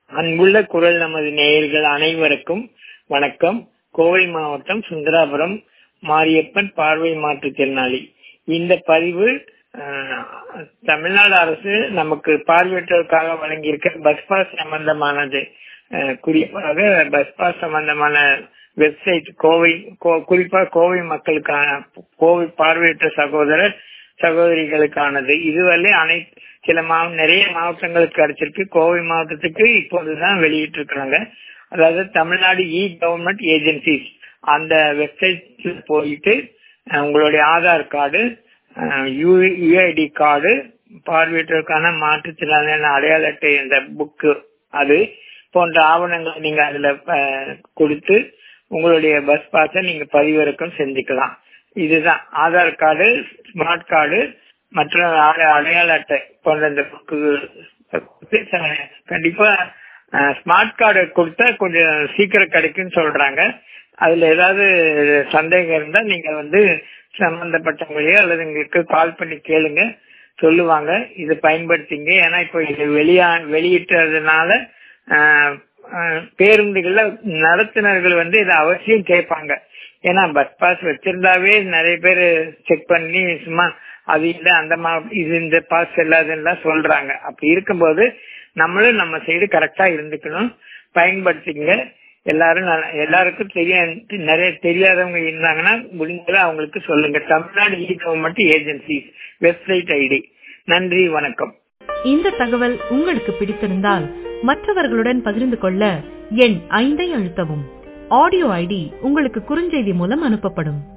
அன்புள்ள குரல் நமது நேயர்கள் அனைவருக்கும் வணக்கம் கோவை மாவட்டம் சுந்தராபுரம் மாரியப்பன் பார்வை மாற்றுத்திறனாளி இந்த பதிவு அஹ், தமிழ்நாடு அரசு நமக்கு பார்வையற்றோருக்காக வழங்கியிருக்க பஸ் பாஸ் சம்பந்தமானது அஹ், குறிப்பாக பஸ் பாஸ் சம்பந்தமான வெப்சைட் கோவை கோ- குறிப்பா கோவை மக்களுக்கான கோவை பார்வையற்ற சகோதரர் சகோதரிகளுக்கானது இதுவரை அனைத்து சில மாவ நிறைய மாவட்டங்களுக்கு கிடைச்சிருக்கு கோவை மாவட்டத்துக்கு இப்போதுதான் வெளியிட்டு இருக்காங்க அதாவது தமிழ்நாடு இ கவர்மெண்ட் ஏஜென்சிஸ் அந்த வெப்சைட்ல போயிட்டு அஹ், உங்களுடைய ஆதார் கார்டு யுஐடி கார்டு பார்வையற்றோருக்கான மாற்றுத்திறனாளியான அடையாள அட்டை என்ற புக்கு அது போன்ற ஆவணங்களை நீங்க அதுல அஹ், கொடுத்து உங்களுடைய பஸ் பாஸை நீங்க பதிவிறக்கம் செஞ்சுக்கலாம் இதுதான் ஆதார் கார்டு ஸ்மார்ட் கார்டு மற்றும் அட- அடையாள அட்டை போன்ற இந்த புக்கு கண்டிப்பா ஸ்மார்ட் கார்டு கொடுத்தா கொஞ்சம் சீக்கிரம் கிடைக்கும்னு சொல்றாங்க அதுல ஏதாவது சந்தேகம் இருந்தா நீங்க வந்து சம்பந்தப்பட்டவங்களையோ அல்லது உங்களுக்கு கால் பண்ணி கேளுங்க சொல்லுவாங்க இதை பயன்படுத்திங்க ஏன்னா இப்போ இது வெளியா வெளியிட்டதுனால ஆஹ், ஆஹ், பேருந்துகள்ல நடத்துனர்கள் வந்து இதை அவசியம் கேட்பாங்க ஏன்னா பஸ் பாஸ் வச்சிருந்தாவே நிறைய பேர் செக் பண்ணி சும்மா அது இல்ல அந்த மா இது இந்த பாஸ் செல்லாதுன்னு சொல்றாங்க அப்படி இருக்கும்போது நம்மளும் நம்ம சைடு கரெக்டா இருந்துக்கணும் பயன்படுத்திங்க எல்லாரும் நல்ல- எல்லாருக்கும் தெரிய நிறைய தெரியாதவங்க இருந்தாங்கன்னா முடிஞ்சதை அவங்களுக்கு சொல்லுங்க Tamil Nadu e government agency website ID நன்றி வணக்கம் இந்த தகவல் உங்களுக்கு பிடித்திருந்தால் மற்றவர்களுடன் பகிர்ந்து கொள்ள எண் ஐந்தை அழுத்தவும் ஆடியோ ஐடி உங்களுக்கு குறுஞ்செய்தி மூலம் அனுப்பப்படும்